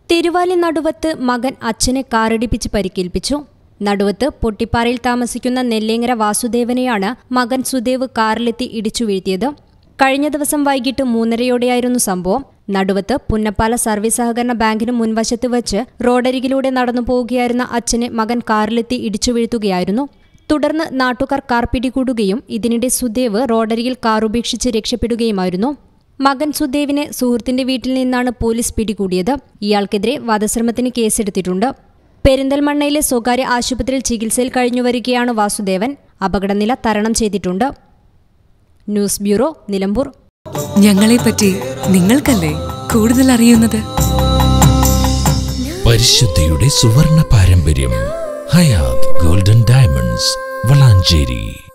തിരുവാലി നടുവത്ത് മകൻ അച്ഛനെ കാറിടിപ്പിച്ച് പരിക്കേൽപ്പിച്ചു നടുവത്ത് പൊട്ടിപ്പാറയിൽ താമസിക്കുന്ന നെല്ലേങ്ങര വാസുദേവനെയാണ് മകൻ സുദേവ് കാറിലെത്തി ഇടിച്ചു വീഴ്ത്തിയത് കഴിഞ്ഞ ദിവസം വൈകിട്ട് മൂന്നരയോടെയായിരുന്നു സംഭവം നടുവത്ത് പുന്നപ്പാല സർവീസ് സഹകരണ ബാങ്കിന് മുൻവശത്ത് വച്ച് റോഡരികിലൂടെ നടന്നു പോവുകയായിരുന്ന അച്ഛനെ മകൻ കാറിലെത്തി ഇടിച്ചു വീഴ്ത്തുകയായിരുന്നു തുടർന്ന് നാട്ടുകാർ കാർ പിടികൂടുകയും ഇതിനിടെ സുദേവ് റോഡരികിൽ കാർ ഉപേക്ഷിച്ച് രക്ഷപ്പെടുകയുമായിരുന്നു മകൻ സുദേവിനെ സുഹൃത്തിന്റെ വീട്ടിൽ നിന്നാണ് പോലീസ് പിടികൂടിയത് ഇയാൾക്കെതിരെ വധശ്രമത്തിന് കേസെടുത്തിട്ടുണ്ട് പെരിന്തൽമണ്ണയിലെ സ്വകാര്യ ആശുപത്രിയിൽ ചികിത്സയിൽ കഴിഞ്ഞുവരികയാണ് വാസുദേവൻ അപകടനില തരണം ചെയ്തിട്ടുണ്ട് ന്യൂസ് ബ്യൂറോ നിലമ്പൂർ ഞങ്ങളെപ്പറ്റി നിങ്ങൾക്കല്ലേ കൂടുതൽ അറിയുന്നത് പരിശുദ്ധിയുടെ സുവർണ പാരമ്പര്യം ഹയാത് ഗോൾഡൻ ഡയമണ്ട്സ് വളാഞ്ചേരി